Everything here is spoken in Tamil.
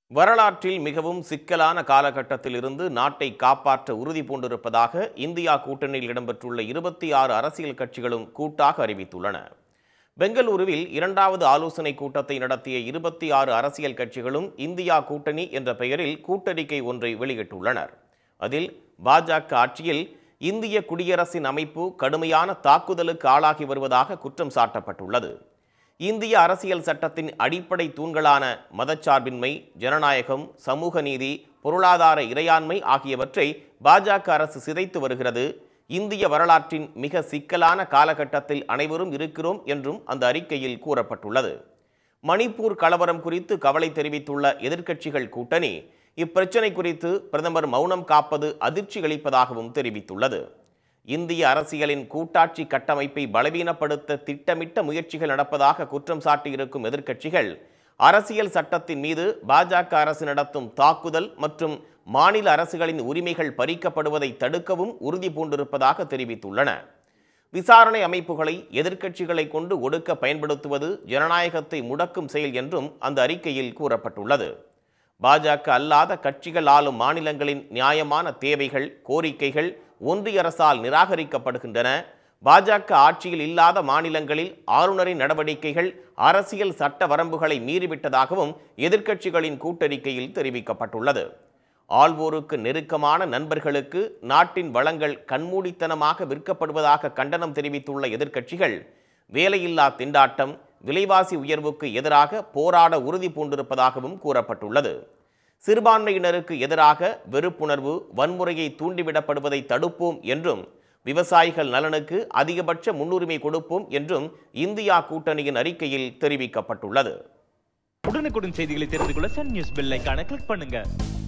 வரலாற்றில் மிகவும் சிக்கலான காலகட்டத்தில் இருந்து நாட்டை காப்பாற்ற உறுதி பூண்டிருப்பதாக இந்தியா கூட்டணியில் இடம்பெற்றுள்ள இருபத்தி ஆறு அரசியல் கட்சிகளும் கூட்டாக அறிவித்துள்ளன பெங்களூருவில் இரண்டாவது ஆலோசனை கூட்டத்தை நடத்திய இருபத்தி ஆறு அரசியல் கட்சிகளும் இந்தியா கூட்டணி என்ற பெயரில் கூட்டறிக்கை ஒன்றை வெளியிட்டுள்ளனர் அதில் பாஜக ஆட்சியில் இந்திய குடியரசின் அமைப்பு கடுமையான தாக்குதலுக்கு ஆளாகி வருவதாக குற்றம் சாட்டப்பட்டுள்ளது இந்திய அரசியல் சட்டத்தின் அடிப்படை தூண்களான மதச்சார்பின்மை ஜனநாயகம் சமூக நீதி பொருளாதார இறையாண்மை ஆகியவற்றை பாஜக அரசு சிதைத்து வருகிறது இந்திய வரலாற்றின் மிக சிக்கலான காலகட்டத்தில் அனைவரும் இருக்கிறோம் என்றும் அந்த அறிக்கையில் கூறப்பட்டுள்ளது மணிப்பூர் கலவரம் குறித்து கவலை தெரிவித்துள்ள எதிர்க்கட்சிகள் கூட்டணி இப்பிரச்சினை குறித்து பிரதமர் மௌனம் காப்பது அதிர்ச்சி அளிப்பதாகவும் தெரிவித்துள்ளது இந்திய அரசியலின் கூட்டாட்சி கட்டமைப்பை பலவீனப்படுத்த திட்டமிட்ட முயற்சிகள் நடப்பதாக குற்றம் சாட்டியிருக்கும் எதிர்க்கட்சிகள் அரசியல் சட்டத்தின் மீது பாஜக அரசு நடத்தும் தாக்குதல் மற்றும் மாநில அரசுகளின் உரிமைகள் பறிக்கப்படுவதை தடுக்கவும் உறுதி பூண்டிருப்பதாக தெரிவித்துள்ளன விசாரணை அமைப்புகளை எதிர்க்கட்சிகளை கொண்டு ஒடுக்க பயன்படுத்துவது ஜனநாயகத்தை முடக்கும் செயல் என்றும் அந்த அறிக்கையில் கூறப்பட்டுள்ளது பாஜக அல்லாத கட்சிகள் ஆளும் மாநிலங்களின் நியாயமான தேவைகள் கோரிக்கைகள் ஒன்றிய அரசால் நிராகரிக்கப்படுகின்றன பாஜக ஆட்சியில் இல்லாத மாநிலங்களில் ஆளுநரின் நடவடிக்கைகள் அரசியல் சட்ட வரம்புகளை மீறிவிட்டதாகவும் எதிர்க்கட்சிகளின் கூட்டறிக்கையில் தெரிவிக்கப்பட்டுள்ளது ஆள்வோருக்கு நெருக்கமான நண்பர்களுக்கு நாட்டின் வளங்கள் கண்மூடித்தனமாக விற்கப்படுவதாக கண்டனம் தெரிவித்துள்ள எதிர்க்கட்சிகள் வேலையில்லா திண்டாட்டம் விலைவாசி உயர்வுக்கு எதிராக போராட உறுதி பூண்டிருப்பதாகவும் கூறப்பட்டுள்ளது சிறுபான்மையினருக்கு எதிராக வெறுப்புணர்வு வன்முறையை தூண்டிவிடப்படுவதை தடுப்போம் என்றும் விவசாயிகள் நலனுக்கு அதிகபட்ச முன்னுரிமை கொடுப்போம் என்றும் இந்தியா கூட்டணியின் அறிக்கையில் தெரிவிக்கப்பட்டுள்ளது உடனுக்குடன் செய்திகளை தெரிந்து கொள்ள சன் நியூஸ் பெல் ஐகானை கிளிக் பண்ணுங்க